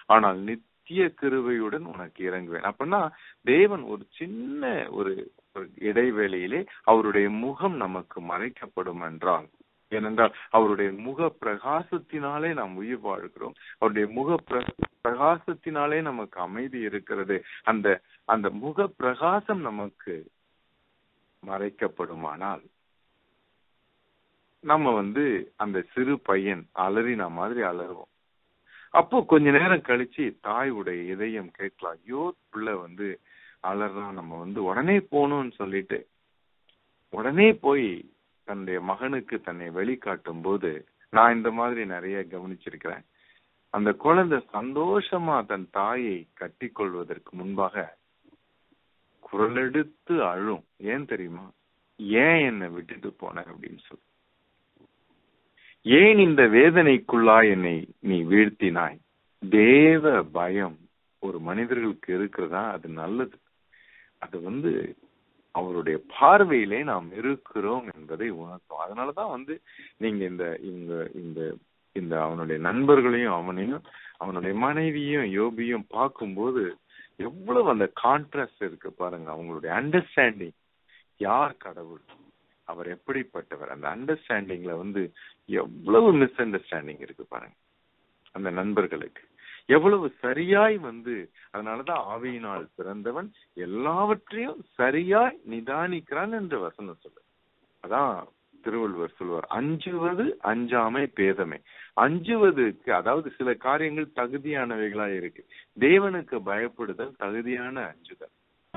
ஆனால் நித்திய கிருபையுடன் உனக்கு இறங்குவேன் அப்படின்னா தேவன் ஒரு சின்ன ஒரு ஒரு இடைவேளையிலே அவருடைய முகம் நமக்கு மறைக்கப்படும் என்றால் ஏனென்றால் அவருடைய முக பிரகாசத்தினாலே நாம் உயிர் வாழ்கிறோம் அவருடைய முக பிர- பிரகாசத்தினாலே நமக்கு அமைதி இருக்கிறது அந்த அந்த முக பிரகாசம் நமக்கு மறைக்கப்படுமானால் நம்ம வந்து அந்த சிறு பையன் அலறின மாதிரி அலறுவோம் அப்போ கொஞ்ச நேரம் கழிச்சு தாயுடைய இதயம் கேட்கலாம் ஐயோ பிள்ளை வந்து அலறான் நம்ம வந்து உடனே போகணும்னு சொல்லிட்டு உடனே போய் தன்னுடைய மகனுக்கு தன்னை வெளிக்காட்டும் போது நான் இந்த மாதிரி நிறைய கவனிச்சிருக்கிறேன் அந்த குழந்தை சந்தோஷமா தன் தாயை கட்டிக்கொள்வதற்கு முன்பாக குரலெடுத்து அழும் ஏன் தெரியுமா ஏன் என்னை விட்டுட்டு போன அப்படின்னு சொல்லி ஏன் இந்த வேதனைக்குள்ளா என்னை நீ வீழ்த்தினாய் தேவ பயம் ஒரு மனிதர்களுக்கு இருக்கிறதா அது நல்லது அது வந்து அவருடைய பார்வையிலே நாம் இருக்கிறோம் என்பதை உணர்த்தும் அதனாலதான் வந்து நீங்க இந்த இந்த இந்த இந்த அவனுடைய நண்பர்களையும் அவனையும் அவனுடைய மனைவியும் யோபியும் பார்க்கும்போது எவ்வளவு அந்த கான்ட்ராஸ்ட் இருக்கு பாருங்க அவங்களுடைய அண்டர்ஸ்டாண்டிங் யார் கடவுள் அவர் எப்படிப்பட்டவர் அந்த அண்டர்ஸ்டாண்டிங்ல வந்து எவ்வளவு மிஸ் அண்டர்ஸ்டாண்டிங் இருக்கு பாருங்க அந்த நண்பர்களுக்கு எவ்வளவு சரியாய் வந்து அதனாலதான் ஆவியினால் பிறந்தவன் எல்லாவற்றையும் சரியாய் நிதானிக்கிறான் என்று வசனம் சொல்லு அதான் திருவள்ளுவர் சொல்வார் அஞ்சுவது அஞ்சாமை பேதமை அஞ்சுவதற்கு அதாவது சில காரியங்கள் தகுதியானவைகளா இருக்கு தேவனுக்கு பயப்படுதல் தகுதியான அஞ்சுதல்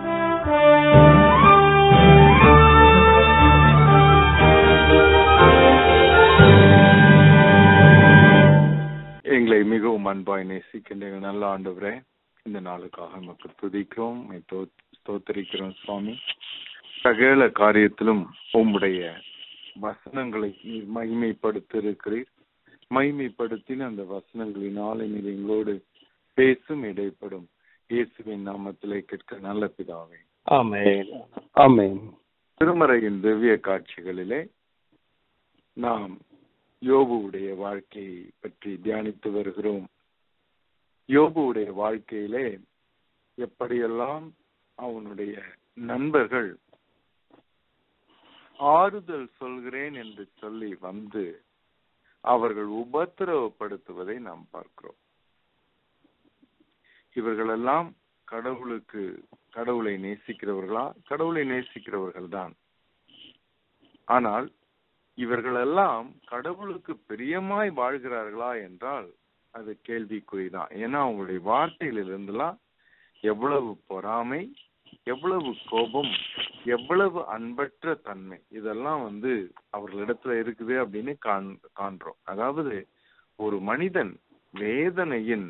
எங்களை மிகவும் அன்பாய் நேசிக்கின்ற எங்கள் நல்ல ஆண்டவரே இந்த நாளுக்காக நமக்கு துதிக்கிறோம் உம்மை தோ- ஸ்தோத்திரிக்கிறோம் சுவாமி சகல காரியத்திலும் உம்முடைய வசனங்களை நீர் மகிமைப்படுத்தி இருக்கிறீர் மகிமைப்படுத்தின அந்த வசனங்களினாலே நீர் எங்களோடு பேசும் இடைப்படும் இயேசுவின் நாமத்திலே கேட்க நல்ல பிதாவே ஆமென் ஆமென் திருமறையின் திவ்ய காட்சிகளிலே நாம் யோபுவுடைய வாழ்க்கையை பற்றி தியானித்து வருகிறோம் யோபுவுடைய வாழ்க்கையிலே எப்படியெல்லாம் அவனுடைய நண்பர்கள் ஆறுதல் சொல்கிறேன் என்று சொல்லி வந்து அவர்கள் உபத்திரவப்படுத்துவதை நாம் பார்க்கிறோம் இவர்களெல்லாம் கடவுளுக்கு கடவுளை நேசிக்கிறவர்களா கடவுளை நேசிக்கிறவர்கள் தான் ஆனால் இவர்களெல்லாம் கடவுளுக்கு பிரியமாய் வாழ்கிறார்களா என்றால் அது கேள்விக்குறிதான் ஏன்னா அவங்களுடைய வார்த்தைகளிலிருந்துலாம் எவ்வளவு பொறாமை எவ்வளவு கோபம் எவ்வளவு அன்பற்ற தன்மை இதெல்லாம் வந்து அவர்களிடத்துல இருக்குது அப்படின்னு காண் காண்றோம் அதாவது ஒரு மனிதன் வேதனையின்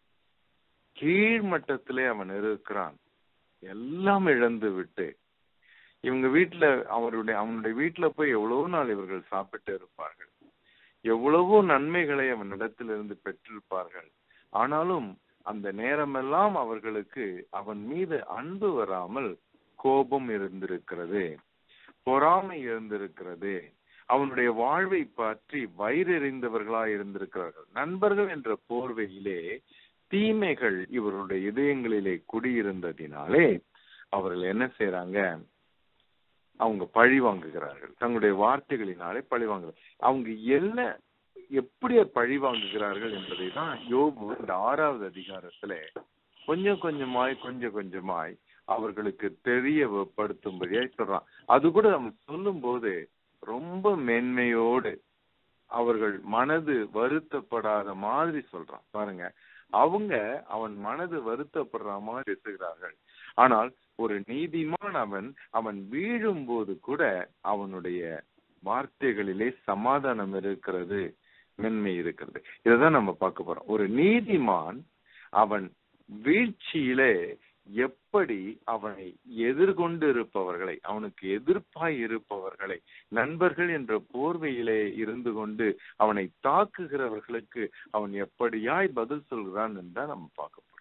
கீழ்மட்டத்திலே அவன் இருக்கிறான் எல்லாம் இழந்து விட்டு இவங்க வீட்டுல அவருடைய அவனுடைய வீட்டுல போய் எவ்வளவு நாள் இவர்கள் சாப்பிட்டு இருப்பார்கள் எவ்வளவோ நன்மைகளை அவனிடத்திலிருந்து பெற்றிருப்பார்கள் ஆனாலும் அந்த நேரமெல்லாம் அவர்களுக்கு அவன் மீது அன்பு வராமல் கோபம் இருந்திருக்கிறது பொறாமை இருந்திருக்கிறது அவனுடைய வாழ்வை பற்றி வயிறெறிந்தவர்களா இருந்திருக்கிறார்கள் நண்பர்கள் என்ற போர்வையிலே தீமைகள் இவருடைய இதயங்களிலே குடியிருந்ததினாலே அவர்கள் என்ன செய்யறாங்க அவங்க பழி வாங்குகிறார்கள் தங்களுடைய வார்த்தைகளினாலே பழி வாங்குகிறார்கள் அவங்க என்ன எப்படி பழி வாங்குகிறார்கள் என்பதை தான் யோபு இந்த ஆறாவது அதிகாரத்துல கொஞ்சம் கொஞ்சமாய் கொஞ்சம் கொஞ்சமாய் அவர்களுக்கு தெரியப்படுத்தும்படியாய் சொல்றான் அது கூட நம்ம சொல்லும் போது ரொம்ப மென்மையோடு அவர்கள் மனது வருத்தப்படாத மாதிரி சொல்றான் பாருங்க அவங்க அவன் மனது வருத்தப்படுற மாதிரி பேசுகிறார்கள் ஆனால் ஒரு நீதிமான் அவன் அவன் வீழும் போது கூட அவனுடைய வார்த்தைகளிலே சமாதானம் இருக்கிறது மென்மை இருக்கிறது இதைதான் நம்ம பார்க்க போறோம் ஒரு நீதிமான் அவன் வீழ்ச்சியிலே எப்படி அவனை எதிர்கொண்டு இருப்பவர்களை அவனுக்கு எதிர்ப்பாய் இருப்பவர்களை நண்பர்கள் என்ற போர்வையிலே இருந்து கொண்டு அவனை தாக்குகிறவர்களுக்கு அவன் எப்படியாய் பதில் சொல்கிறான் என்று நம்ம பார்க்க போறோம்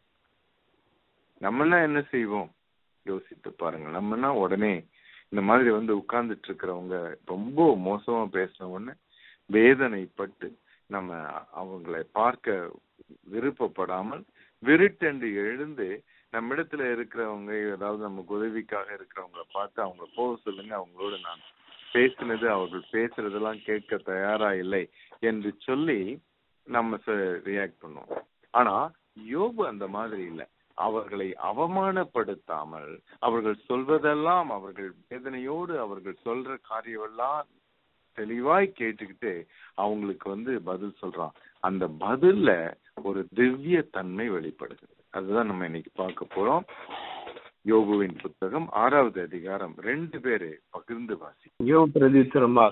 நம்மனா என்ன செய்வோம் யோசித்து பாருங்க நம்மனா உடனே இந்த மாதிரி வந்து உட்கார்ந்துட்டு இருக்கிறவங்க ரொம்ப மோசமா பேசின உடனே வேதனைப்பட்டு நம்ம அவங்களை பார்க்க விருப்பப்படாமல் விருட்டென்று எழுந்து நம்மிடத்துல இருக்கிறவங்க ஏதாவது நமக்கு உதவிக்காக இருக்கிறவங்கள பார்த்து அவங்கள போக சொல்லுங்க அவங்களோட நான் பேசினது அவர்கள் பேசுறதெல்லாம் கேட்க தயாரா இல்லை என்று சொல்லி நம்ம ரியாக்ட் பண்ணுவோம் ஆனா யோபு அந்த மாதிரி இல்லை அவர்களை அவமானப்படுத்தாமல் அவர்கள் சொல்வதெல்லாம் அவர்கள் வேதனையோடு அவர்கள் சொல்ற காரியமெல்லாம் தெளிவாய் கேட்டுக்கிட்டு அவங்களுக்கு வந்து பதில் சொல்றான் அந்த பதில்ல ஒரு திவ்ய தன்மை வெளிப்படுகிறது அதுதான் நம்ம இன்னைக்கு பார்க்க போறோம் யோகுவின் புத்தகம் ஆறாவது அதிகாரம் ரெண்டு பேரு பகிர்ந்து வாசி யோ பிரதித்திரமாக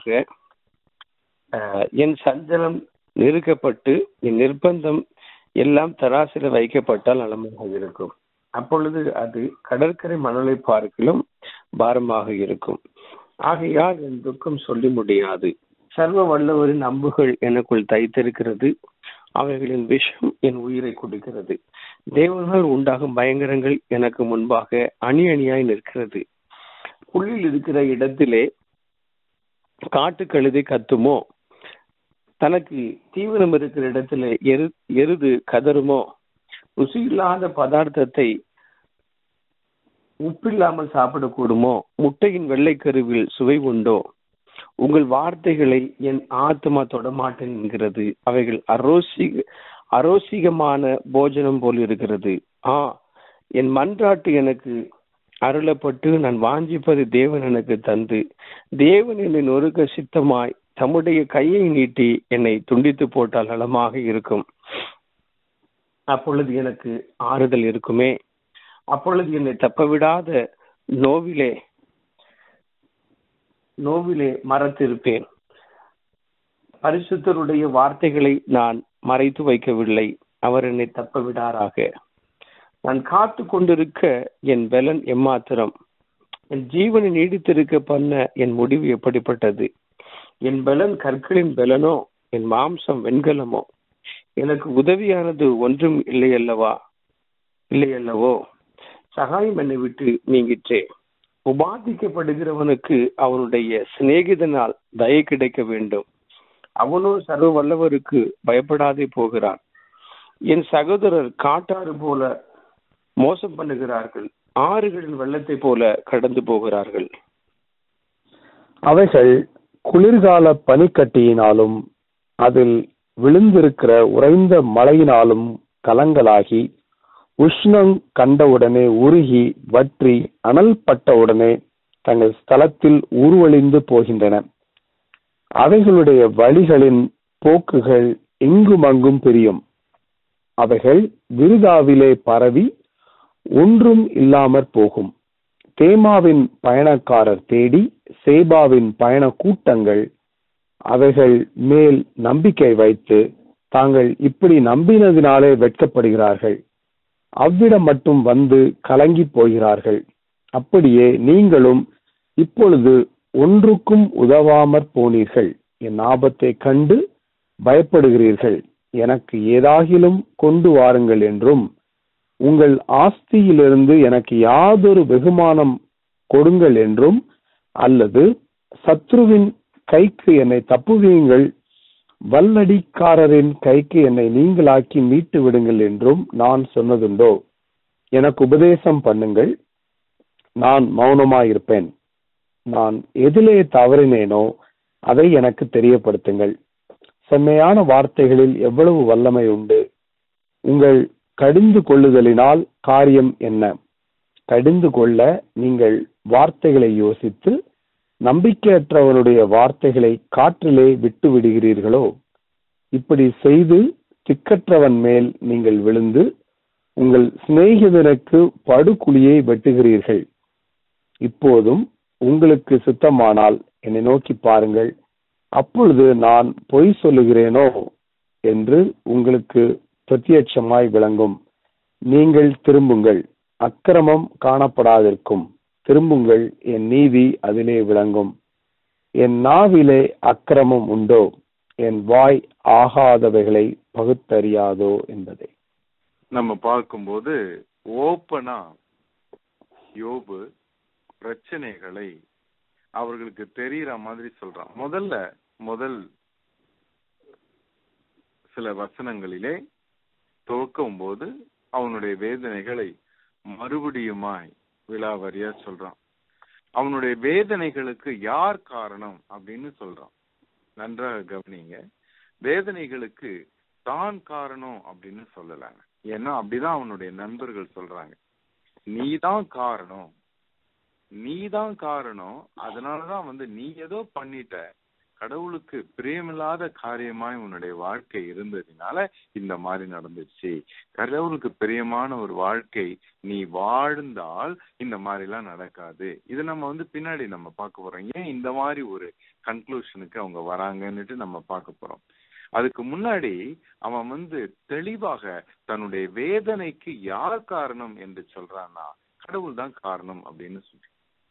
என் சஞ்சலம் நெருக்கப்பட்டு என் நிர்பந்தம் எல்லாம் தராசில வைக்கப்பட்டால் நலமாக இருக்கும் அப்பொழுது அது கடற்கரை மணலை பார்க்கிலும் பாரமாக இருக்கும் ஆகையால் என் துக்கம் சொல்லி முடியாது சர்வ வல்லவரின் அம்புகள் எனக்குள் தைத்திருக்கிறது அவைகளின் விஷம் என் உயிரை கொடுக்கிறது தேவனால் உண்டாகும் பயங்கரங்கள் எனக்கு முன்பாக அணி அணியாய் நிற்கிறது புள்ளில் இருக்கிற இடத்திலே காட்டு கழுதை கத்துமோ தனக்கு தீவிரம் இருக்கிற இடத்துல எரு எருது கதருமோ ருசியில்லாத பதார்த்தத்தை உப்பில்லாமல் சாப்பிடக்கூடுமோ முட்டையின் வெள்ளைக்கருவில் சுவை உண்டோ உங்கள் வார்த்தைகளை என் ஆத்மா தொடமாட்டேன் என்கிறது அவைகள் அரோசிக அரோசிகமான போஜனம் போல் இருக்கிறது ஆ என் மன்றாட்டு எனக்கு அருளப்பட்டு நான் வாஞ்சிப்பது தேவன் எனக்கு தந்து தேவன் என்னை நொறுக்க சித்தமாய் தம்முடைய கையை நீட்டி என்னை துண்டித்து போட்டால் நலமாக இருக்கும் அப்பொழுது எனக்கு ஆறுதல் இருக்குமே அப்பொழுது என்னை தப்பவிடாத நோவிலே நோவிலே மறத்திருப்பேன் பரிசுத்தருடைய வார்த்தைகளை நான் மறைத்து வைக்கவில்லை அவர் என்னை தப்ப விடாராக நான் காத்து கொண்டிருக்க என் பலன் எம்மாத்திரம் என் ஜீவனை நீடித்திருக்க பண்ண என் முடிவு எப்படிப்பட்டது என் பலன் கற்களின் பலனோ என் மாம்சம் வெண்கலமோ எனக்கு உதவியானது ஒன்றும் இல்லை அல்லவா இல்லை அல்லவோ சகாயம் என்னை விட்டு நீங்கிற்றே உபாதிக்கப்படுகிறவனுக்கு அவனுடைய சிநேகிதனால் தயை கிடைக்க வேண்டும் அவனோ சர்வ வல்லவருக்கு பயப்படாதே போகிறான் என் சகோதரர் காட்டாறு போல மோசம் பண்ணுகிறார்கள் ஆறுகளின் வெள்ளத்தை போல கடந்து போகிறார்கள் அவைகள் குளிர்கால பனிக்கட்டியினாலும் அதில் விழுந்திருக்கிற உறைந்த மழையினாலும் கலங்களாகி உஷ்ணம் கண்டவுடனே உருகி வற்றி அனல் பட்டவுடனே தங்கள் ஸ்தலத்தில் ஊர்வழிந்து போகின்றன அவைகளுடைய வழிகளின் போக்குகள் இங்கும் அங்கும் பிரியும் அவைகள் விருதாவிலே பரவி ஒன்றும் இல்லாமற் போகும் தேமாவின் பயணக்காரர் தேடி சேபாவின் பயண கூட்டங்கள் அவைகள் மேல் நம்பிக்கை வைத்து தாங்கள் இப்படி நம்பினதினாலே வெட்கப்படுகிறார்கள் அவ்விடம் மட்டும் வந்து கலங்கி போகிறார்கள் அப்படியே நீங்களும் இப்பொழுது ஒன்றுக்கும் உதவாமற் போனீர்கள் என் ஆபத்தை கண்டு பயப்படுகிறீர்கள் எனக்கு ஏதாகிலும் கொண்டு வாருங்கள் என்றும் உங்கள் ஆஸ்தியிலிருந்து எனக்கு யாதொரு வெகுமானம் கொடுங்கள் என்றும் அல்லது சத்ருவின் கைக்கு என்னை தப்புவியுங்கள் வல்லடிக்காரரின் கைக்கு என்னை நீங்களாக்கி மீட்டு விடுங்கள் என்றும் நான் சொன்னதுண்டோ எனக்கு உபதேசம் பண்ணுங்கள் நான் மௌனமாயிருப்பேன் நான் எதிலே தவறினேனோ அதை எனக்கு தெரியப்படுத்துங்கள் செம்மையான வார்த்தைகளில் எவ்வளவு வல்லமை உண்டு உங்கள் கடிந்து கொள்ளுதலினால் காரியம் என்ன கடிந்து கொள்ள நீங்கள் வார்த்தைகளை யோசித்து நம்பிக்கையற்றவனுடைய வார்த்தைகளை காற்றிலே விட்டு விடுகிறீர்களோ இப்படி செய்து திக்கற்றவன் மேல் நீங்கள் விழுந்து உங்கள் சிநேகிதனுக்கு படுகுழியை வெட்டுகிறீர்கள் இப்போதும் உங்களுக்கு சுத்தமானால் என்னை நோக்கி பாருங்கள் அப்பொழுது நான் பொய் சொல்லுகிறேனோ என்று உங்களுக்கு பிரத்யட்சமாய் விளங்கும் நீங்கள் திரும்புங்கள் அக்கிரமம் காணப்படாதிருக்கும் திரும்புங்கள் என் நீதி அதிலே விளங்கும் என் நாவிலே அக்கிரமம் உண்டோ என் வாய் ஆகாதவைகளை பகுத்தறியாதோ என்பதை நம்ம பார்க்கும்போது ஓப்பனா யோபு பிரச்சனைகளை அவர்களுக்கு தெரியற மாதிரி சொல்றான் முதல்ல முதல் சில வசனங்களிலே துவக்கும் போது அவனுடைய வேதனைகளை மறுபடியுமாய் விலாவரியா சொல்றான் அவனுடைய வேதனைகளுக்கு யார் காரணம் அப்படின்னு சொல்றான் நன்றாக கவனிங்க வேதனைகளுக்கு தான் காரணம் அப்படின்னு சொல்லலாங்க ஏன்னா அப்படிதான் அவனுடைய நண்பர்கள் சொல்றாங்க நீதான் காரணம் நீதான் காரணம் அதனாலதான் வந்து நீ ஏதோ பண்ணிட்ட கடவுளுக்கு பிரியமில்லாத காரியமாய் உன்னுடைய வாழ்க்கை இருந்ததுனால இந்த மாதிரி நடந்துச்சு கடவுளுக்கு பிரியமான ஒரு வாழ்க்கை நீ வாழ்ந்தால் இந்த மாதிரி எல்லாம் நடக்காது இது நம்ம வந்து பின்னாடி நம்ம பார்க்க போறோம் ஏன் இந்த மாதிரி ஒரு கன்க்ளூஷனுக்கு அவங்க வராங்கன்னுட்டு நம்ம பார்க்க போறோம் அதுக்கு முன்னாடி அவன் வந்து தெளிவாக தன்னுடைய வேதனைக்கு யார் காரணம் என்று சொல்றான்னா கடவுள் தான் காரணம் அப்படின்னு சொல்லி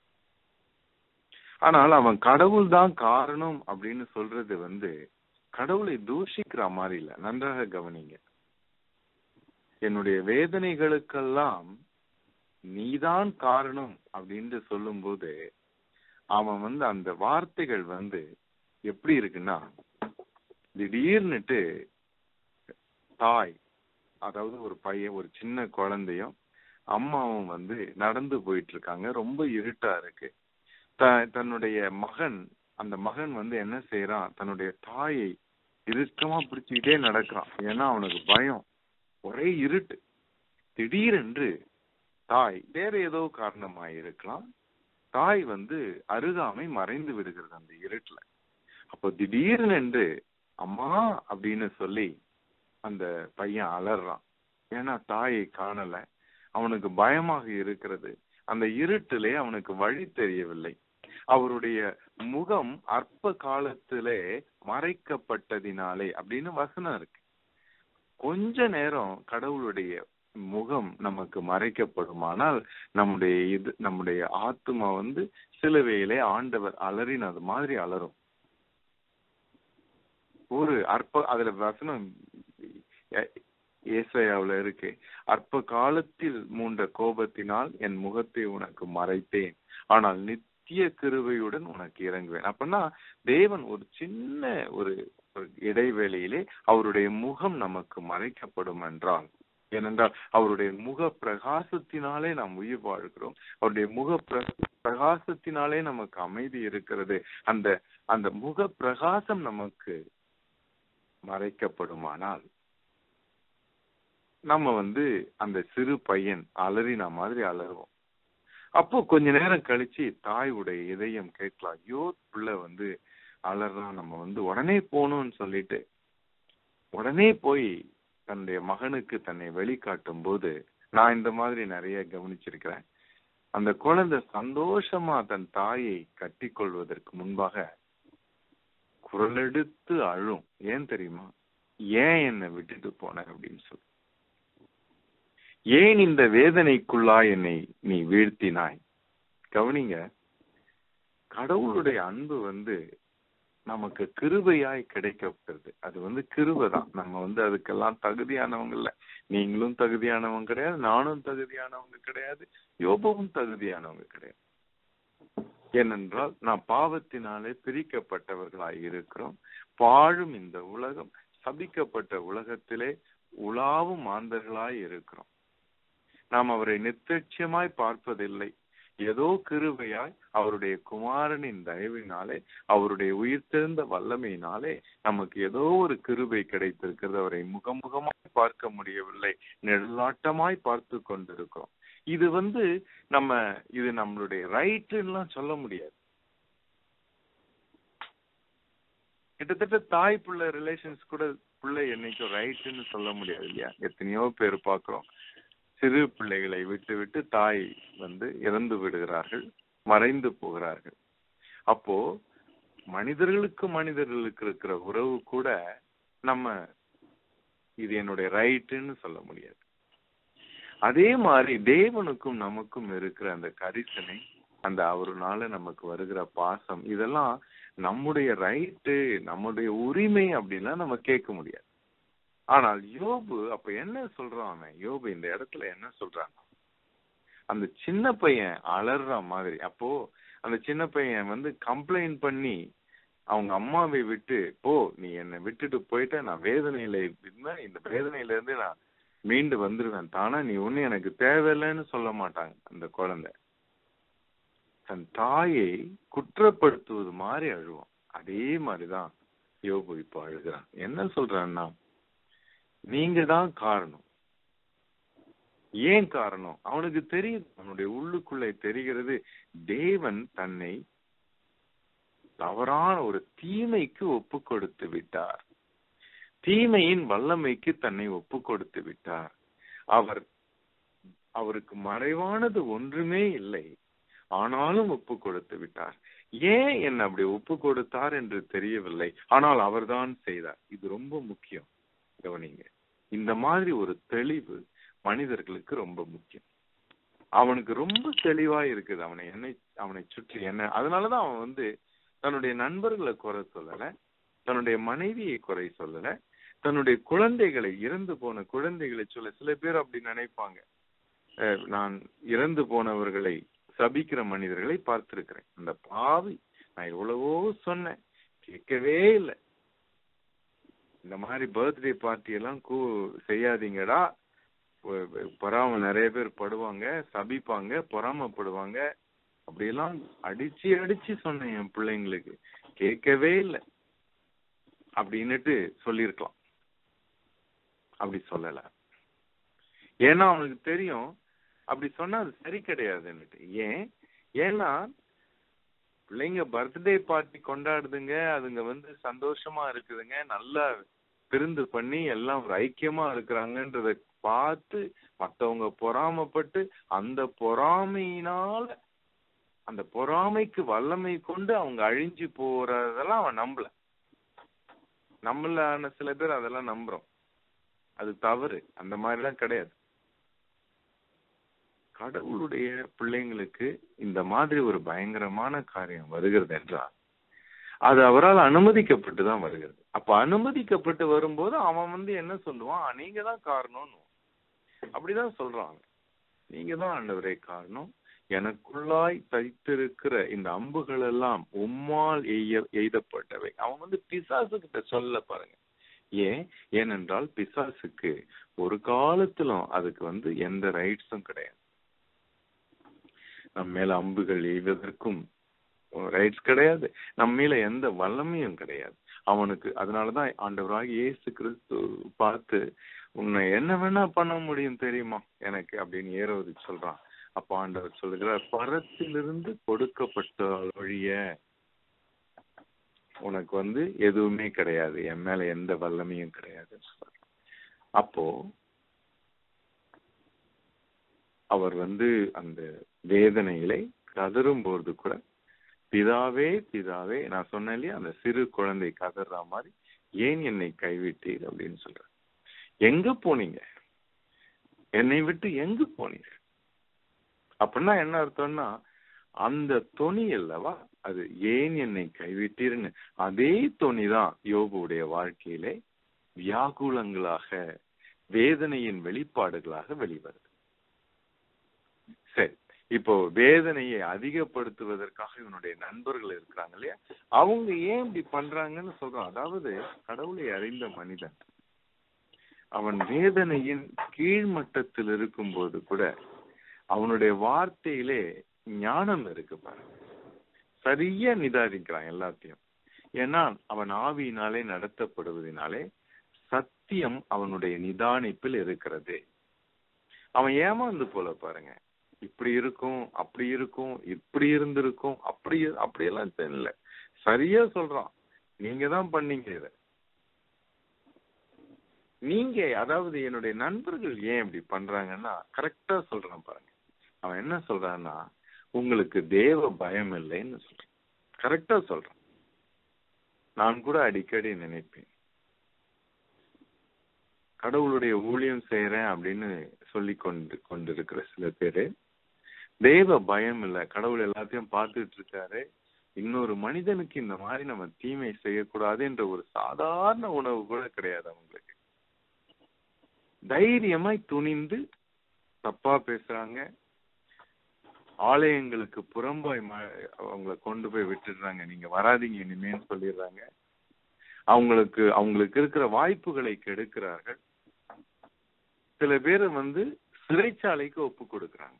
ஆனால் அவன் கடவுள் தான் காரணம் அப்படின்னு சொல்றது வந்து கடவுளை தூஷிக்கிற மாதிரி இல்ல நன்றாக கவனிங்க என்னுடைய வேதனைகளுக்கெல்லாம் நீதான் காரணம் அப்படின்னு சொல்லும்போது அவன் வந்து அந்த வார்த்தைகள் வந்து எப்படி இருக்குன்னா திடீர்னுட்டு தாய் அதாவது ஒரு பையன் ஒரு சின்ன குழந்தையும் அம்மாவும் வந்து நடந்து போயிட்டு இருக்காங்க ரொம்ப இருட்டா இருக்கு த தன்னுடைய மகன் அந்த மகன் வந்து என்ன செய்யறான் தன்னுடைய தாயை இறுக்கமா பிடிச்சுக்கிட்டே நடக்கிறான் ஏன்னா அவனுக்கு பயம் ஒரே இருட்டு திடீரென்று தாய் வேற ஏதோ காரணமா இருக்கலாம் தாய் வந்து அருகாமை மறைந்து விடுகிறது அந்த இருட்டுல அப்போ திடீர்னு அம்மா அப்படின்னு சொல்லி அந்த பையன் அலறான் ஏன்னா தாயை காணல அவனுக்கு பயமாக இருக்கிறது அந்த இருட்டிலே அவனுக்கு வழி தெரியவில்லை அவருடைய முகம் அற்ப காலத்திலே மறைக்கப்பட்டதினாலே அப்படின்னு வசனம் இருக்கு கொஞ்ச நேரம் கடவுளுடைய முகம் நமக்கு மறைக்கப்படுமானால் நம்முடைய இது நம்முடைய ஆத்மா வந்து சிலுவையிலே ஆண்டவர் அலறினது மாதிரி அலரும் ஒரு அற்ப அதுல வசனம் ஏசையாவுல இருக்கு அற்ப காலத்தில் மூண்ட கோபத்தினால் என் முகத்தை உனக்கு மறைத்தேன் ஆனால் நித்திய கிருவையுடன் உனக்கு இறங்குவேன் அப்படின்னா தேவன் ஒரு சின்ன ஒரு இடைவேளையிலே அவருடைய முகம் நமக்கு மறைக்கப்படும் என்றால் ஏனென்றால் அவருடைய முக பிரகாசத்தினாலே நாம் உயிர் வாழ்கிறோம் அவருடைய முக பிரகாசத்தினாலே நமக்கு அமைதி இருக்கிறது அந்த அந்த முக பிரகாசம் நமக்கு மறைக்கப்படுமானால் நம்ம வந்து அந்த சிறு பையன் அலறின மாதிரி அலறுவோம் அப்போ கொஞ்ச நேரம் கழிச்சு தாயுடைய இதயம் கேட்கலாம் ஐயோ புள்ள வந்து அலறான் நம்ம வந்து உடனே போகணும்னு சொல்லிட்டு உடனே போய் தன்னுடைய மகனுக்கு தன்னை வெளிக்காட்டும் போது நான் இந்த மாதிரி நிறைய கவனிச்சிருக்கிறேன் அந்த குழந்தை சந்தோஷமா தன் தாயை கட்டி கொள்வதற்கு முன்பாக குரலெடுத்து அழும் ஏன் தெரியுமா ஏன் என்னை விட்டுட்டு போன அப்படின்னு சொல்லி ஏன் இந்த வேதனைக்குள்ளா என்னை நீ வீழ்த்தினாய் கவனிங்க கடவுளுடைய அன்பு வந்து நமக்கு கிருபையாய் கிடைக்கப்பட்டது அது வந்து கிருபை தான் நம்ம வந்து அதுக்கெல்லாம் தகுதியானவங்க இல்ல நீங்களும் தகுதியானவங்க கிடையாது நானும் தகுதியானவங்க கிடையாது யோபவும் தகுதியானவங்க கிடையாது ஏனென்றால் நாம் பாவத்தினாலே பிரிக்கப்பட்டவர்களாய் இருக்கிறோம் வாழும் இந்த உலகம் சபிக்கப்பட்ட உலகத்திலே உலாவும் மாந்தர்களாய் இருக்கிறோம் நாம் அவரை நித்தட்சியமாய் பார்ப்பதில்லை ஏதோ கிருபையாய் அவருடைய குமாரனின் தயவினாலே அவருடைய உயிர்த்தெழுந்த வல்லமையினாலே நமக்கு ஏதோ ஒரு கிருபை கிடைத்திருக்கிறது அவரை முகமுகமாய் பார்க்க முடியவில்லை நெல்லாட்டமாய் பார்த்து கொண்டிருக்கிறோம் இது வந்து நம்ம இது நம்மளுடைய ரைட்டுலாம் சொல்ல முடியாது கிட்டத்தட்ட தாய் பிள்ளை ரிலேஷன்ஸ் கூட பிள்ளை என்னைக்கும் ரைட்டுன்னு சொல்ல முடியாது இல்லையா எத்தனையோ பேர் பார்க்கிறோம் சிறு பிள்ளைகளை விட்டு விட்டு தாய் வந்து இறந்து விடுகிறார்கள் மறைந்து போகிறார்கள் அப்போ மனிதர்களுக்கு மனிதர்களுக்கு இருக்கிற உறவு கூட நம்ம இது என்னுடைய ரைட்டுன்னு சொல்ல முடியாது அதே மாதிரி தேவனுக்கும் நமக்கும் இருக்கிற அந்த கரிசனை அந்த அவருனால நமக்கு வருகிற பாசம் இதெல்லாம் நம்முடைய ரைட்டு நம்முடைய உரிமை அப்படின்லாம் நம்ம கேட்க முடியாது ஆனால் யோபு அப்ப என்ன சொல்றான் அவன் யோபு இந்த இடத்துல என்ன சொல்றான் அந்த சின்ன பையன் அலற மாதிரி அப்போ அந்த சின்ன பையன் வந்து கம்ப்ளைண்ட் பண்ணி அவங்க அம்மாவை விட்டு போ நீ என்னை விட்டுட்டு போயிட்ட நான் வேதனையில இருந்தேன் இந்த வேதனையில இருந்து நான் மீண்டு வந்துருவேன் தானா நீ ஒண்ணு எனக்கு தேவையில்லைன்னு சொல்ல மாட்டாங்க அந்த குழந்தை தன் தாயை குற்றப்படுத்துவது மாதிரி அழுவான் அதே மாதிரிதான் யோபு இப்போ அழுகிறான் என்ன சொல்றான்னா நீங்க தான் காரணம் ஏன் காரணம் அவனுக்கு தெரியுது அவனுடைய உள்ளுக்குள்ளே தெரிகிறது தேவன் தன்னை தவறான ஒரு தீமைக்கு ஒப்பு கொடுத்து விட்டார் தீமையின் வல்லமைக்கு தன்னை ஒப்பு கொடுத்து விட்டார் அவர் அவருக்கு மறைவானது ஒன்றுமே இல்லை ஆனாலும் ஒப்பு கொடுத்து விட்டார் ஏன் என்ன அப்படி ஒப்பு கொடுத்தார் என்று தெரியவில்லை ஆனால் அவர்தான் செய்தார் இது ரொம்ப முக்கியம் கவனிங்க இந்த மாதிரி ஒரு தெளிவு மனிதர்களுக்கு ரொம்ப முக்கியம் அவனுக்கு ரொம்ப தெளிவா இருக்குது அவனை என்னை அவனை சுற்றி என்ன அதனாலதான் அவன் வந்து தன்னுடைய நண்பர்களை குறை சொல்லல தன்னுடைய மனைவியை குறை சொல்லல தன்னுடைய குழந்தைகளை இறந்து போன குழந்தைகளை சொல்ல சில பேர் அப்படி நினைப்பாங்க அஹ் நான் இறந்து போனவர்களை சபிக்கிற மனிதர்களை பார்த்திருக்கிறேன் அந்த பாவி நான் எவ்வளவோ சொன்னேன் கேட்கவே இல்லை இந்த மாதிரி பர்த்டே பார்ட்டி எல்லாம் கூ செய்யாதீங்கடா பொ- பொறாம நிறைய பேர் படுவாங்க சபிப்பாங்க பொறாமப்படுவாங்க அப்படியெல்லாம் அடிச்சு அடிச்சு சொன்னேன் என் பிள்ளைங்களுக்கு கேட்கவே இல்லை அப்படின்னுட்டு சொல்லியிருக்கலாம் அப்படி சொல்லல ஏன்னா அவனுக்கு தெரியும் அப்படி சொன்னா அது சரி கிடையாதுன்னுட்டு ஏன் ஏன்னா பிள்ளைங்க பர்த்டே பார்ட்டி கொண்டாடுதுங்க அதுங்க வந்து சந்தோஷமா இருக்குதுங்க நல்லா விருந்து பண்ணி எல்லாம் ஒரு ஐக்கியமா இருக்கிறாங்கன்றத பார்த்து மத்தவங்க பொறாமப்பட்டு அந்த பொறாமையினால அந்த பொறாமைக்கு வல்லமை கொண்டு அவங்க அழிஞ்சு போறதெல்லாம் அவன் நம்பல நம்மளான சில பேர் அதெல்லாம் நம்புறோம் அது தவறு அந்த மாதிரிலாம் கிடையாது கடவுளுடைய பிள்ளைங்களுக்கு இந்த மாதிரி ஒரு பயங்கரமான காரியம் வருகிறது என்றால் அது அவரால் அனுமதிக்கப்பட்டு தான் வருகிறது அப்ப அனுமதிக்கப்பட்டு வரும்போது அவன் வந்து என்ன சொல்லுவான் நீங்க தான் காரணம்னு அப்படிதான் சொல்றான் அவன். நீங்க தான் ஆண்டவரே காரணம் எனக்குள்ளாய் தைத்திருக்கிற இந்த அம்புகள் எல்லாம் உம்மால் எய்ய எய்தப்பட்டவை அவன் வந்து பிசாசு கிட்ட சொல்ல பாருங்க ஏன் ஏனென்றால் பிசாசுக்கு ஒரு காலத்திலும் அதுக்கு வந்து எந்த ரைட்ஸும் கிடையாது நம்ம மேல அம்புகள் எய்வதற்கும் ரைட்ஸ் கிடையாது நம்ம மேல எந்த வல்லமையும் கிடையாது அவனுக்கு அதனாலதான் ஆண்டவராக இயேசு கிறிஸ்து பார்த்து உன்னை என்ன வேணா பண்ண முடியும் தெரியுமா எனக்கு அப்படின்னு ஏறுவது சொல்றான் அப்ப ஆண்டவர் சொல்லுகிறார் பரத்திலிருந்து கொடுக்கப்பட்ட ஒழிய உனக்கு வந்து எதுவுமே கிடையாது என் மேல எந்த வல்லமையும் கிடையாது அப்போ அவர் வந்து அந்த வேதனையிலே கதறும் போது கூட பிதாவே பிதாவே நான் சொன்னேன் இல்லையா அந்த சிறு குழந்தை கதற மாதிரி ஏன் என்னை கைவிட்டீர் அப்படின்னு சொல்ற எங்க போனீங்க என்னை விட்டு எங்க போனீங்க அப்படின்னா என்ன அர்த்தம்னா அந்த தொனி அல்லவா அது ஏன் என்னை கைவிட்டீர்னு அதே தொனி தான் யோபுடைய வாழ்க்கையிலே வியாகுலங்களாக வேதனையின் வெளிப்பாடுகளாக வெளிவருது சரி இப்போ வேதனையை அதிகப்படுத்துவதற்காக இவனுடைய நண்பர்கள் இருக்கிறாங்க இல்லையா அவங்க ஏன் இப்படி பண்றாங்கன்னு சொல்றான் அதாவது கடவுளை அறிந்த மனிதன் அவன் வேதனையின் கீழ்மட்டத்தில் இருக்கும்போது கூட அவனுடைய வார்த்தையிலே ஞானம் இருக்கு பாருங்க சரியா நிதானிக்கிறான் எல்லாத்தையும் ஏன்னா அவன் ஆவியினாலே நடத்தப்படுவதனாலே சத்தியம் அவனுடைய நிதானிப்பில் இருக்கிறது அவன் ஏமாந்து போல பாருங்க இப்படி இருக்கும் அப்படி இருக்கும் இப்படி இருந்திருக்கும் அப்படி அப்படியெல்லாம் தெரியல சரியா சொல்றான் நீங்க தான் பண்ணீங்க இத நீங்க அதாவது என்னுடைய நண்பர்கள் ஏன் இப்படி பண்றாங்கன்னா கரெக்டா சொல்றான் பாருங்க அவன் என்ன சொல்றான்னா உங்களுக்கு தேவ பயம் இல்லைன்னு சொல்றான் கரெக்டா சொல்றான் நான் கூட அடிக்கடி நினைப்பேன் கடவுளுடைய ஊழியம் செய்யறேன் அப்படின்னு சொல்லி கொண்டு கொண்டிருக்கிற சில பேரு தெய்வ பயம் இல்ல கடவுள் எல்லாத்தையும் பார்த்துட்டு இருக்காரு இன்னொரு மனிதனுக்கு இந்த மாதிரி நம்ம தீமை செய்யக்கூடாது என்ற ஒரு சாதாரண உணவு கூட கிடையாது அவங்களுக்கு தைரியமாய் துணிந்து தப்பா பேசுறாங்க ஆலயங்களுக்கு புறம்பாய் அவங்கள கொண்டு போய் விட்டுடுறாங்க நீங்க வராதீங்க இனிமேன்னு சொல்லிடுறாங்க அவங்களுக்கு அவங்களுக்கு இருக்கிற வாய்ப்புகளை கெடுக்கிறார்கள் சில பேரை வந்து சிறைச்சாலைக்கு ஒப்பு கொடுக்கறாங்க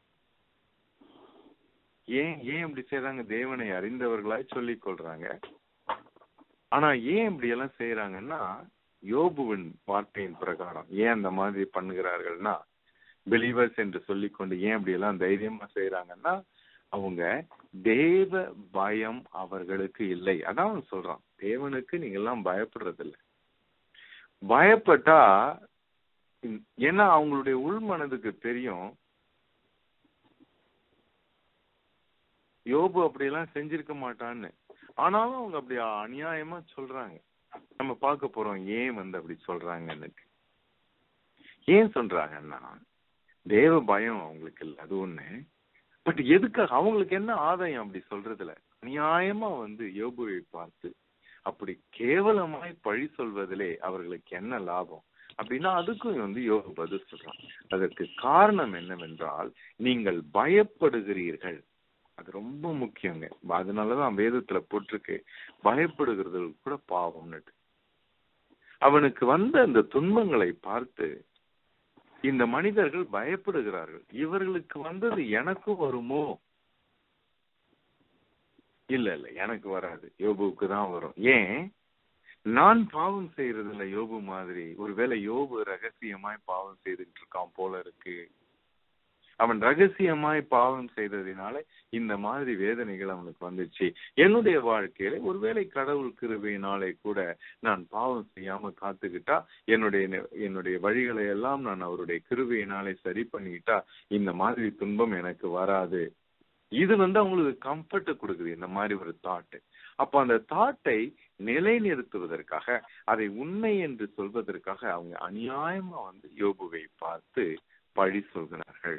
ஏன் ஏன் இப்படி செய்றாங்க தேவனை அறிந்தவர்களாய் சொல்லிக் கொள்றாங்க ஆனா ஏன் இப்படி எல்லாம் செய்யறாங்கன்னா யோபுவின் வார்த்தையின் பிரகாரம் ஏன் அந்த மாதிரி பண்ணுகிறார்கள்னா பிலீவர்ஸ் என்று சொல்லிக்கொண்டு ஏன் இப்படி எல்லாம் தைரியமா செய்யறாங்கன்னா அவங்க தேவ பயம் அவர்களுக்கு இல்லை அதான் அவன் சொல்றான் தேவனுக்கு நீங்க எல்லாம் பயப்படுறது இல்ல பயப்பட்டா இந்- ஏன்னா அவங்களுடைய உள் மனதுக்கு தெரியும் யோபு அப்படியெல்லாம் செஞ்சிருக்க மாட்டான்னு ஆனாலும் அவங்க அப்படி அநியாயமா சொல்றாங்க நம்ம பார்க்க போறோம் ஏன் வந்து அப்படி சொல்றாங்கன்னு ஏன் சொல்றாங்கன்னா தேவ பயம் அவங்களுக்கு இல்லை அது ஒண்ணு பட் எதுக்காக அவங்களுக்கு என்ன ஆதாயம் அப்படி சொல்றதுல அநியாயமா வந்து யோபுவை பார்த்து அப்படி கேவலமாய் பழி சொல்வதிலே அவர்களுக்கு என்ன லாபம் அப்படின்னா அதுக்கும் வந்து யோபு பதில் சொல்றான் அதற்கு காரணம் என்னவென்றால் நீங்கள் பயப்படுகிறீர்கள் அது ரொம்ப முக்கியங்க அதனாலதான் வேதத்துல போட்டிருக்கு பயப்படுகிறது கூட பாவம்னுட்டு அவனுக்கு வந்த அந்த துன்பங்களை பார்த்து இந்த மனிதர்கள் பயப்படுகிறார்கள் இவர்களுக்கு வந்தது எனக்கும் வருமோ இல்ல இல்ல எனக்கு வராது யோபுவுக்கு தான் வரும் ஏன் நான் பாவம் செய்யறது இல்ல யோபு மாதிரி ஒருவேளை யோபு ரகசியமாய் பாவம் செய்துட்டு இருக்கான் போல இருக்கு அவன் ரகசியமாய் பாவம் செய்ததினால இந்த மாதிரி வேதனைகள் அவனுக்கு வந்துச்சு என்னுடைய வாழ்க்கையில ஒருவேளை கடவுள் கிருபையினாலே கூட நான் பாவம் செய்யாம காத்துக்கிட்டா என்னுடைய நெ- என்னுடைய வழிகளை எல்லாம் நான் அவருடைய கிருபையினாலே சரி பண்ணிக்கிட்டா இந்த மாதிரி துன்பம் எனக்கு வராது இது வந்து அவங்களுக்கு கம்ஃபர்ட் கொடுக்குது இந்த மாதிரி ஒரு தாட் அப்ப அந்த தாட்டை நிலைநிறுத்துவதற்காக அதை உண்மை என்று சொல்வதற்காக அவங்க அநியாயமா வந்து யோபுவை பார்த்து பழி சொல்கிறார்கள்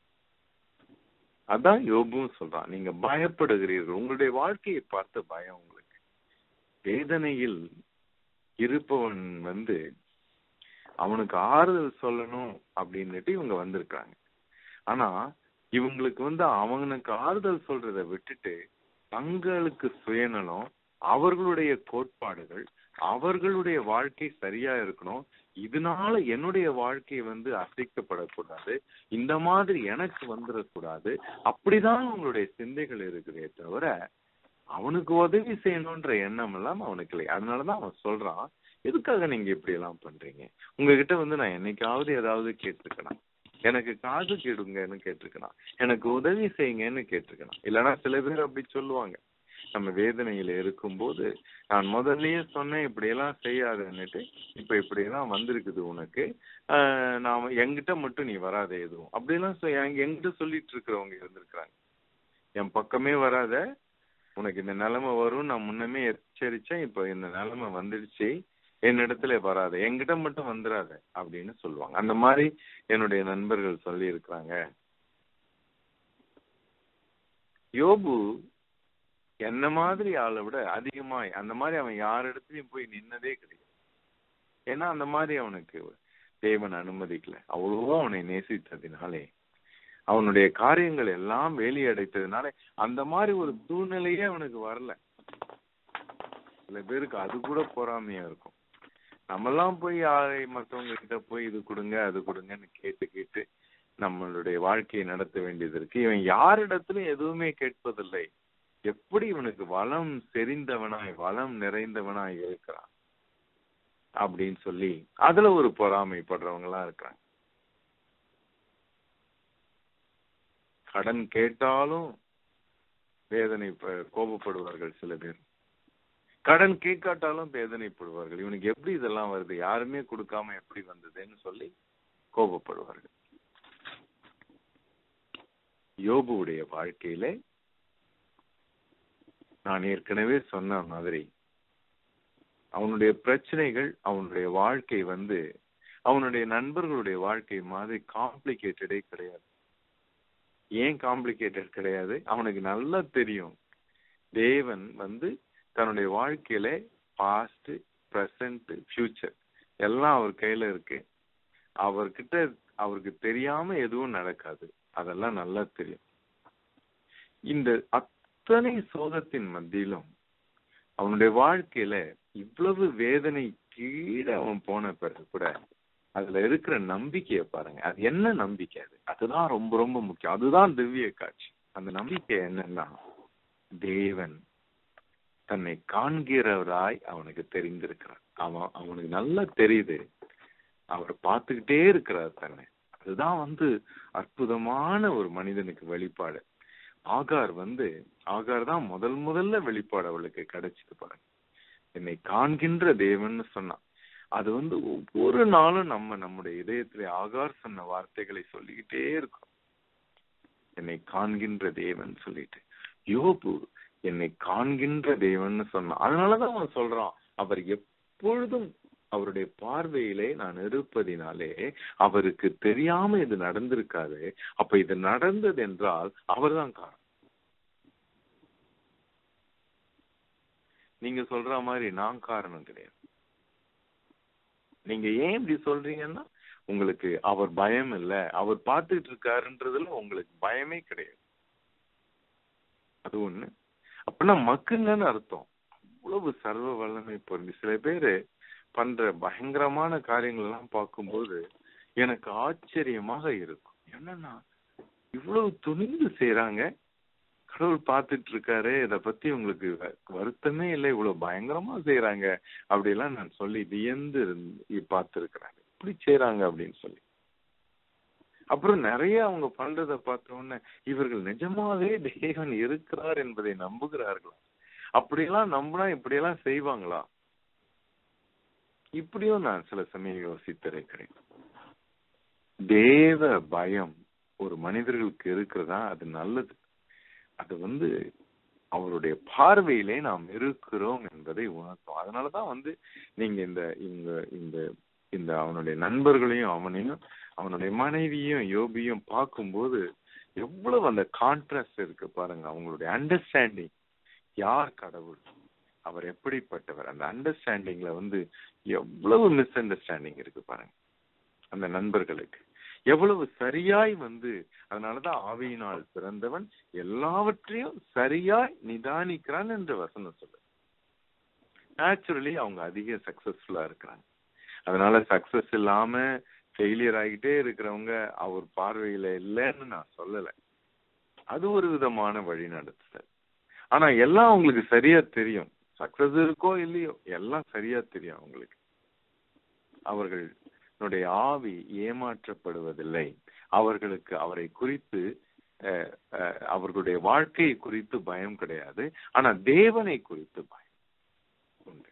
அதான் யோபுவும் சொல்றான் நீங்க பயப்படுகிறீர்கள் உங்களுடைய வாழ்க்கையை பார்த்து பயம் உங்களுக்கு வேதனையில் இருப்பவன் வந்து அவனுக்கு ஆறுதல் சொல்லணும் அப்படின்னுட்டு இவங்க வந்திருக்காங்க ஆனா இவங்களுக்கு வந்து அவனுக்கு ஆறுதல் சொல்றதை விட்டுட்டு தங்களுக்கு சுயநலம் அவர்களுடைய கோட்பாடுகள் அவர்களுடைய வாழ்க்கை சரியா இருக்கணும் இதனால என்னுடைய வாழ்க்கை வந்து அசைக்கப்படக்கூடாது இந்த மாதிரி எனக்கு வந்துடக்கூடாது அப்படிதான் அவங்களுடைய சிந்தைகள் இருக்குதே தவிர அவனுக்கு உதவி செய்யணும்ன்ற எண்ணம் எல்லாம் அவனுக்கு இல்லை அதனாலதான் அவன் சொல்றான் எதுக்காக நீங்க இப்படி எல்லாம் பண்றீங்க உங்ககிட்ட வந்து நான் என்னைக்காவது ஏதாவது கேட்டிருக்கணும் எனக்கு காசு கேடுங்கன்னு கேட்டிருக்கணும் எனக்கு உதவி செய்யுங்கன்னு கேட்டிருக்கணும் இல்லைன்னா சில பேர் அப்படி சொல்லுவாங்க நம்ம வேதனையில இருக்கும்போது நான் முதல்லயே சொன்னேன் இப்படி எல்லாம் செய்யாதன்னுட்டு இப்ப இப்படி எல்லாம் வந்திருக்குது உனக்கு ஆஹ் நான் என்கிட்ட மட்டும் நீ வராத எதுவும் அப்படியெல்லாம் சொ- எங்க- என்கிட்ட சொல்லிட்டு இருக்கிறவங்க இருந்திருக்கிறாங்க என் பக்கமே வராத உனக்கு இந்த நிலைமை வரும் நான் முன்னமே எச்சரிச்சேன் இப்ப இந்த நிலைமை வந்துடுச்சு என்னிடத்துல வராத என்கிட்ட மட்டும் வந்துடாத அப்படின்னு சொல்லுவாங்க அந்த மாதிரி என்னுடைய நண்பர்கள் சொல்லி இருக்கிறாங்க யோபு என்ன மாதிரி ஆளை விட அதிகமாய் அந்த மாதிரி அவன் யார் இடத்துலயும் போய் நின்னதே கிடையாது ஏன்னா அந்த மாதிரி அவனுக்கு தேவன் அனுமதிக்கல அவ்வளவோ அவனை நேசித்ததினாலே அவனுடைய காரியங்கள் எல்லாம் வேலியடைத்ததுனால அந்த மாதிரி ஒரு சூழ்நிலையே அவனுக்கு வரல சில பேருக்கு அது கூட பொறாமையா இருக்கும் நம்மெல்லாம் போய் யாரை மற்றவங்க கிட்ட போய் இது கொடுங்க அது கொடுங்கன்னு கேட்டு கேட்டு நம்மளுடைய வாழ்க்கையை நடத்த வேண்டியது இருக்கு இவன் யாரிடத்திலும் எதுவுமே கேட்பதில்லை எப்படி இவனுக்கு வளம் செறிந்தவனாய் வளம் நிறைந்தவனாய் இருக்கிறான் அப்படின்னு சொல்லி அதுல ஒரு பொறாமைப்படுறவங்க எல்லாம் இருக்கிறாங்க கடன் கேட்டாலும் வேதனை ப- கோபப்படுவார்கள் சில பேர் கடன் கேட்காட்டாலும் வேதனைப்படுவார்கள் இவனுக்கு எப்படி இதெல்லாம் வருது யாருமே கொடுக்காம எப்படி வந்ததுன்னு சொல்லி கோபப்படுவார்கள் யோபுவுடைய வாழ்க்கையில நான் ஏற்கனவே சொன்ன மாதிரி அவனுடைய பிரச்சனைகள் அவனுடைய வாழ்க்கை வந்து அவனுடைய நண்பர்களுடைய வாழ்க்கை மாதிரி காம்ப்ளிகேட்டடே கிடையாது ஏன் காம்ப்ளிகேட்டட் கிடையாது அவனுக்கு நல்லா தெரியும் தேவன் வந்து தன்னுடைய வாழ்க்கையில பாஸ்ட் பிரசன்ட் ஃபியூச்சர் எல்லாம் அவர் கையில இருக்கு அவர்கிட்ட அவருக்கு தெரியாம எதுவும் நடக்காது அதெல்லாம் நல்லா தெரியும் இந்த அத்தனை சோகத்தின் மத்தியிலும் அவனுடைய வாழ்க்கையில இவ்வளவு வேதனை கீழே அவன் போன பிறகு கூட அதுல இருக்கிற நம்பிக்கையை பாருங்க அது என்ன நம்பிக்கை அது அதுதான் ரொம்ப ரொம்ப முக்கியம் அதுதான் திவ்ய காட்சி அந்த நம்பிக்கை என்னன்னா தேவன் தன்னை காண்கிறவராய் அவனுக்கு தெரிந்திருக்கிறார் அவன் அவனுக்கு நல்லா தெரியுது அவர் பார்த்துக்கிட்டே இருக்கிறார் தன்னை அதுதான் வந்து அற்புதமான ஒரு மனிதனுக்கு வெளிப்பாடு ஆகார் வந்து ஆகார் தான் முதல் முதல்ல வெளிப்பாடு அவளுக்கு கிடைச்சது பாருங்க என்னை காண்கின்ற தேவன்னு சொன்னான் அது வந்து ஒவ்வொரு நாளும் நம்ம நம்முடைய இதயத்திலே ஆகார் சொன்ன வார்த்தைகளை சொல்லிக்கிட்டே இருக்கோம் என்னை காண்கின்ற தேவன் சொல்லிட்டு யோபு என்னை காண்கின்ற தேவன் சொன்னான் அதனாலதான் அவன் சொல்றான் அவர் எப்பொழுதும் அவருடைய பார்வையிலே நான் இருப்பதினாலே அவருக்கு தெரியாம இது நடந்திருக்காது அப்ப இது நடந்தது என்றால் அவர்தான் காரணம் நீங்க சொல்ற மாதிரி நான் காரணம் கிடையாது நீங்க ஏன் இப்படி சொல்றீங்கன்னா உங்களுக்கு அவர் பயம் இல்ல அவர் பார்த்துட்டு இருக்காருன்றதுல உங்களுக்கு பயமே கிடையாது அது ஒண்ணு அப்படின்னா மக்குங்கன்னு அர்த்தம் அவ்வளவு சர்வ வல்லமை பொருந்தி சில பேரு பண்ற பயங்கரமான காரியங்கள் எல்லாம் பார்க்கும்போது எனக்கு ஆச்சரியமாக இருக்கும் என்னன்னா இவ்வளவு துணிந்து செய்யறாங்க கடவுள் பார்த்துட்டு இருக்காரு இத பத்தி உங்களுக்கு வருத்தமே இல்லை இவ்வளவு பயங்கரமா செய்யறாங்க அப்படி எல்லாம் நான் சொல்லி வியந்து பார்த்திருக்கிறாங்க இப்படி செய்யறாங்க அப்படின்னு சொல்லி அப்புறம் நிறைய அவங்க பண்றத பார்த்த உடனே இவர்கள் நிஜமாவே தேவன் இருக்கிறார் என்பதை நம்புகிறார்களா அப்படியெல்லாம் நம்பினா இப்படியெல்லாம் செய்வாங்களா இப்படியும் நான் சில சமயம் யோசித்திருக்கிறேன் தேவ பயம் ஒரு மனிதர்களுக்கு இருக்கிறதா அது நல்லது அது வந்து அவருடைய பார்வையிலே நாம் இருக்கிறோம் என்பதை உணர்த்தும் அதனாலதான் வந்து நீங்க இந்த இந்த இந்த இந்த அவனுடைய நண்பர்களையும் அவனையும் அவனுடைய மனைவியும் யோபியும் பார்க்கும்போது எவ்வளவு அந்த கான்ட்ராஸ்ட் இருக்கு பாருங்க அவங்களுடைய அண்டர்ஸ்டாண்டிங் யார் கடவுள் அவர் எப்படிப்பட்டவர் அந்த அண்டர்ஸ்டாண்டிங்ல வந்து எவ்வளவு மிஸ் அண்டர்ஸ்டாண்டிங் இருக்கு பாருங்க அந்த நண்பர்களுக்கு எவ்வளவு சரியாய் வந்து அதனாலதான் ஆவியினால் பிறந்தவன் எல்லாவற்றையும் சரியாய் நிதானிக்கிறான் என்று வசனம் சொல்லு நேச்சுரலி அவங்க அதிக சக்சஸ்ஃபுல்லா இருக்கிறாங்க அதனால சக்சஸ் இல்லாம ஃபெயிலியர் ஆகிட்டே இருக்கிறவங்க அவர் பார்வையில இல்லைன்னு நான் சொல்லல அது ஒரு விதமான வழி நடத்துதல் ஆனா எல்லாம் அவங்களுக்கு சரியா தெரியும் சக்சஸ் இருக்கோ இல்லையோ எல்லாம் சரியா தெரியும் அவங்களுக்கு அவர்களுடைய ஆவி ஏமாற்றப்படுவதில்லை அவர்களுக்கு அவரை குறித்து அவர்களுடைய வாழ்க்கையை குறித்து பயம் கிடையாது ஆனா தேவனை குறித்து பயம் உண்டு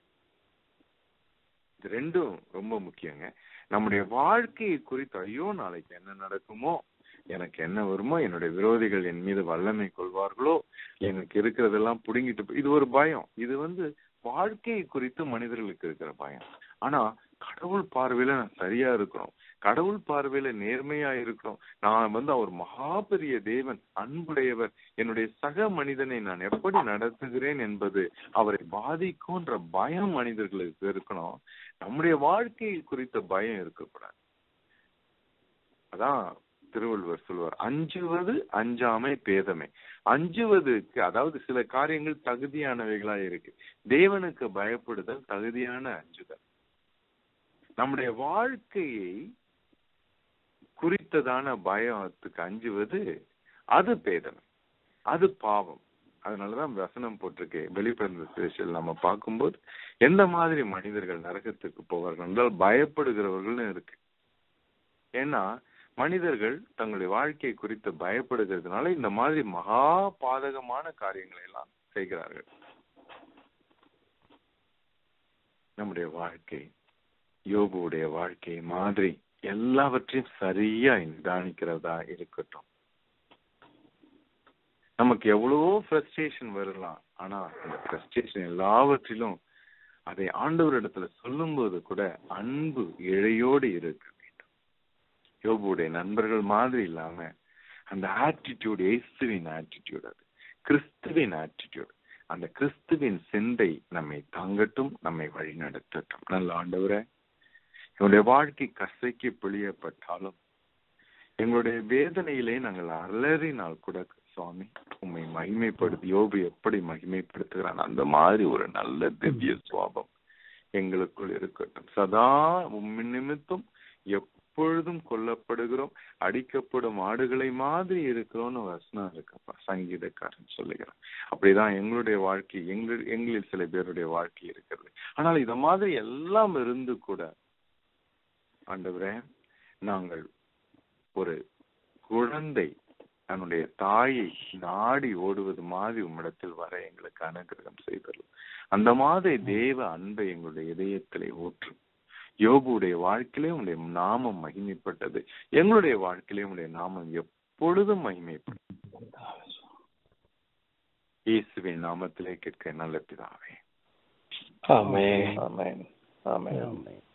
இது ரெண்டும் ரொம்ப முக்கியங்க நம்முடைய வாழ்க்கையை குறித்து ஐயோ நாளைக்கு என்ன நடக்குமோ எனக்கு என்ன வருமோ என்னுடைய விரோதிகள் என் மீது வல்லமை கொள்வார்களோ எனக்கு இருக்கிறதெல்லாம் புடுங்கிட்டு இது ஒரு பயம் இது வந்து வாழ்க்கையை குறித்து மனிதர்களுக்கு இருக்கிற பயம் ஆனா கடவுள் பார்வையில நான் சரியா இருக்கிறோம் கடவுள் பார்வையில நேர்மையா இருக்கிறோம் நான் வந்து அவர் மகா பெரிய தேவன் அன்புடையவர் என்னுடைய சக மனிதனை நான் எப்படி நடத்துகிறேன் என்பது அவரை பாதிக்கும்ன்ற பயம் மனிதர்களுக்கு இருக்கணும் நம்முடைய வாழ்க்கையை குறித்த பயம் இருக்கக்கூடாது அதான் திருவள்ளுவர் சொல்வார் அஞ்சுவது அஞ்சாமை பேதமை அஞ்சுவதற்கு அதாவது சில காரியங்கள் தகுதியானவைகளா இருக்கு தேவனுக்கு பயப்படுதல் தகுதியான அஞ்சுதல் நம்முடைய வாழ்க்கையை குறித்ததான பயத்துக்கு அஞ்சுவது அது பேதமை அது பாவம் அதனாலதான் வசனம் போட்டிருக்கு வெளிப்பிறந்த ஸ்பெஷல் நம்ம பார்க்கும்போது எந்த மாதிரி மனிதர்கள் நரகத்துக்கு போவார்கள் என்றால் பயப்படுகிறவர்கள்னு இருக்கு ஏன்னா மனிதர்கள் தங்களுடைய வாழ்க்கை குறித்து பயப்படுகிறதுனால இந்த மாதிரி மகா பாதகமான காரியங்களை எல்லாம் செய்கிறார்கள் நம்முடைய வாழ்க்கை யோகுடைய வாழ்க்கை மாதிரி எல்லாவற்றையும் சரியா நிதானிக்கிறதா இருக்கட்டும் நமக்கு எவ்வளவோ ஃப்ரஸ்ட்ரேஷன் வரலாம் ஆனா அந்த ஃப்ரஸ்ட்ரேஷன் எல்லாவற்றிலும் அதை ஆண்டவரிடத்துல சொல்லும்போது கூட அன்பு இழையோடு இருக்க வேண்டும் யோபுடைய நண்பர்கள் மாதிரி இல்லாம அந்த ஆட்டிடியூட் இயேசுவின் ஆட்டிடியூட் அது கிறிஸ்துவின் ஆட்டிடியூட் அந்த கிறிஸ்துவின் சிந்தை நம்மை தாங்கட்டும் நம்மை வழி நடத்தட்டும் நல்ல ஆண்டவரை எங்களுடைய வாழ்க்கை கசைக்கு பிழியப்பட்டாலும் எங்களுடைய வேதனையிலே நாங்கள் அலறினால் கூட சுவாமி உண்மை மகிமைப்படுத்தி யோபு எப்படி மகிமைப்படுத்துகிறான் அந்த மாதிரி ஒரு நல்ல திவ்ய சுவாபம் எங்களுக்குள் இருக்கட்டும் சதா உம்மின் நிமித்தம் எப்பொழுதும் கொல்லப்படுகிறோம் அடிக்கப்படும் ஆடுகளை மாதிரி இருக்கிறோம்னு வசனம் இருக்குப்பா சங்கீதக்காரன் சொல்லுகிறான் அப்படிதான் எங்களுடைய வாழ்க்கை எங்கள் எங்களில் சில பேருடைய வாழ்க்கை இருக்கிறது ஆனால் இத மாதிரி எல்லாம் இருந்து கூட ஆண்டவரே நாங்கள் ஒரு குழந்தை தன்னுடைய தாயை நாடி ஓடுவது மாதிரி உம்மிடத்தில் வர எங்களுக்கு அனுகிரகம் செய்தரும் அந்த மாதிரி தேவ அன்பை எங்களுடைய இதயத்திலே ஊற்றும் யோபுடைய வாழ்க்கையிலே உங்களுடைய நாமம் மகிமைப்பட்டது எங்களுடைய வாழ்க்கையிலே உங்களுடைய நாமம் எப்பொழுதும் மகிமைப்படும் இயேசுவின் நாமத்திலே கேட்க நல்ல பிதாவே ஆமே ஆமென் ஆமென் ஆமென்.